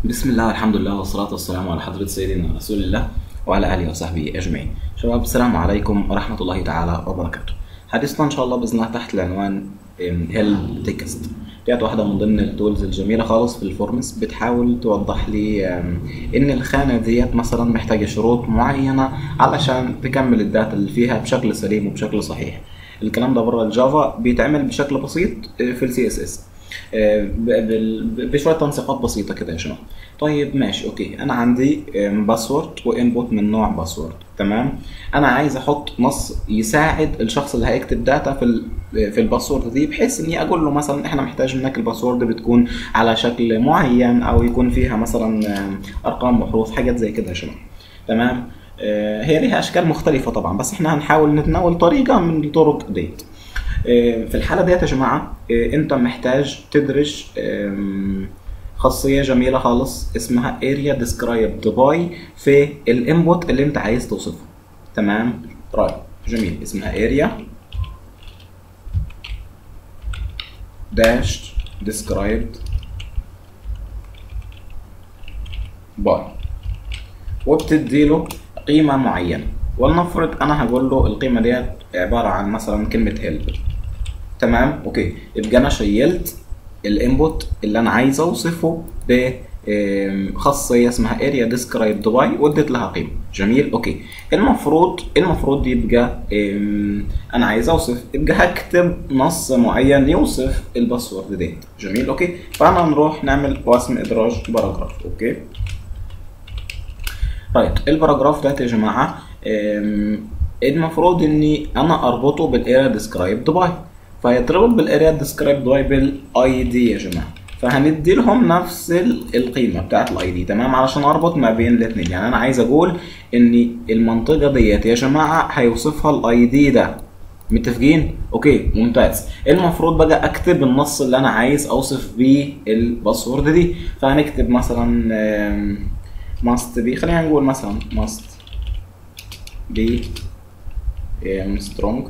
بسم الله والحمد لله والصلاة والسلام على حضرة سيدنا رسول الله وعلى آله وصحبه أجمعين شباب السلام عليكم ورحمة الله تعالى وبركاته حديثنا إن شاء الله بإذن الله تحت العنوان هيلب تكست ديت واحدة من ضمن التولز الجميلة خالص في الفورمس بتحاول توضح لي أم، إن الخانة ديت مثلا محتاجة شروط معينة علشان تكمل الداتا اللي فيها بشكل سليم وبشكل صحيح الكلام ده بره الجافا بيتعمل بشكل بسيط آه، في السي اس اس بشويه تنسيقات بسيطه كده يا شباب طيب ماشي اوكي انا عندي باسورد وانبوت من نوع باسورد تمام انا عايز احط نص يساعد الشخص اللي هيكتب داتا في ال في الباسورد دي بحيث اني اقول له مثلا احنا محتاج منك الباسورد بتكون على شكل معين او يكون فيها مثلا آم، ارقام وحروف حاجات زي كده يا شباب تمام آه، هي ليها اشكال مختلفه طبعا بس احنا هنحاول نتناول طريقه من الطرق ديت آه، في الحاله ديت يا جماعه آه، انت محتاج تدرج آم، خاصيه جميله خالص اسمها area described by في الانبوت اللي انت عايز توصفه تمام طيب جميل اسمها area dash described by وبتدي له قيمه معينه ولنفرض انا هقول له القيمه ديت عباره عن مثلا كلمه هيلب تمام اوكي يبقى انا شيلت الانبوت اللي انا عايز اوصفه ب آم، خاصيه اسمها area described by واديت لها قيمه جميل اوكي المفروض المفروض يبقى آم، انا عايز اوصف يبقى هكتب نص معين يوصف الباسورد ديت جميل اوكي فانا نروح نعمل وسم ادراج باراجراف اوكي طيب الباراجراف ده يا جماعه آم، المفروض اني انا اربطه بالاريا ديسكرايبد باي فيتربط بالاريا ديسكرايبد باي بالاي دي يا جماعه فهندي لهم نفس ال- القيمه بتاعت الاي دي تمام علشان اربط ما بين الاثنين يعني انا عايز اقول ان المنطقه ديت يا جماعه هيوصفها الاي دي ده متفقين اوكي ممتاز المفروض بقى اكتب النص اللي انا عايز اوصف بيه الباسورد دي فهنكتب مثلا آم، must be خلينا نقول مثلا must be um, strong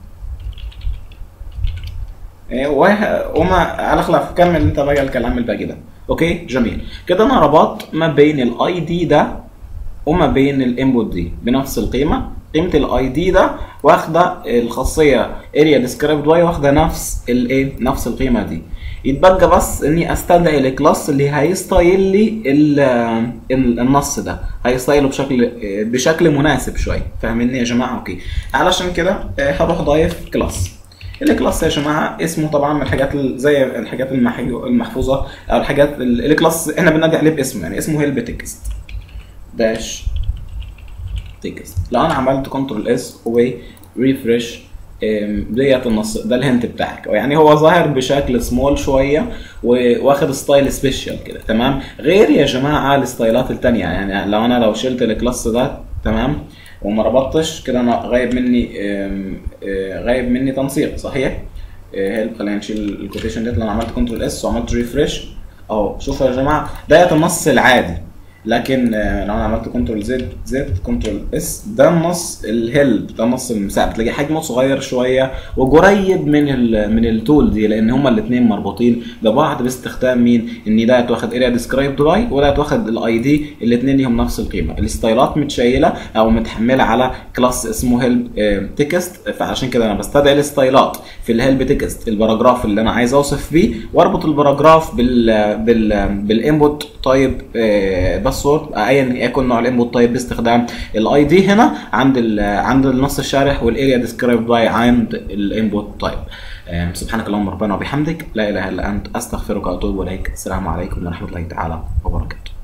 إيه، وه- وما على خلاف كمل انت بقى الكلام الباقي ده اوكي جميل كده انا ربطت ما بين الاي دي ده وما بين الانبوت دي بنفس القيمه قيمه الاي دي ده واخده الخاصيه اريا ديسكريبت واي واخده نفس الايه نفس القيمه دي يتبقى بس اني استدعي الكلاس اللي هيستايل لي ال- ال- النص ده هيستايله بشكل بشكل مناسب شويه فاهميني يا جماعه اوكي علشان كده آه، هروح ضايف كلاس الكلاس يا جماعه اسمه طبعا من الحاجات ال- زي الحاجات المحيو- المحفوظه او الحاجات ال- الكلاس احنا بننادي عليه باسمه يعني اسمه هيلب تكست داش تكست لو انا عملت كنترول اس وريفرش ديت النص ده الهنت بتاعك يعني هو ظاهر بشكل سمول شويه واخد ستايل سبيشال كده تمام غير يا جماعه الستايلات التانية يعني لو انا لو شلت الكلاس ده تمام وما ربطتش كده انا غايب مني آم، آه، غايب مني تنسيق صحيح هيلب خلينا نشيل الكوتيشن ديت لو انا عملت كنترول اس وعملت ريفرش اهو شوفوا يا جماعه ديت النص العادي لكن آه، لو انا عملت كنترول زد زد كنترول اس ده النص الهيلب ده النص المساعد تلاقي حجمه صغير شويه وقريب من ال من التول دي لان هما الاثنين مربوطين ببعض باستخدام مين ان ده واخد اريا ديسكرايبد باي وده واخد الاي دي الاثنين ليهم نفس القيمه الستايلات متشيله او متحمله على كلاس اسمه هيلب تكست فعشان كده انا بستدعي الستايلات في الهيلب تكست الباراجراف اللي انا عايز اوصف بيه واربط الباراجراف بال بال بالانبوت تايب باسورد ايا يكن نوع الانبوت تايب باستخدام الاي دي هنا عند ال عند النص الشارح والاريا ديسكرايب باي عند الانبوت تايب سبحانك اللهم ربنا وبحمدك لا اله الا انت استغفرك واتوب اليك السلام عليكم ورحمه الله تعالى وبركاته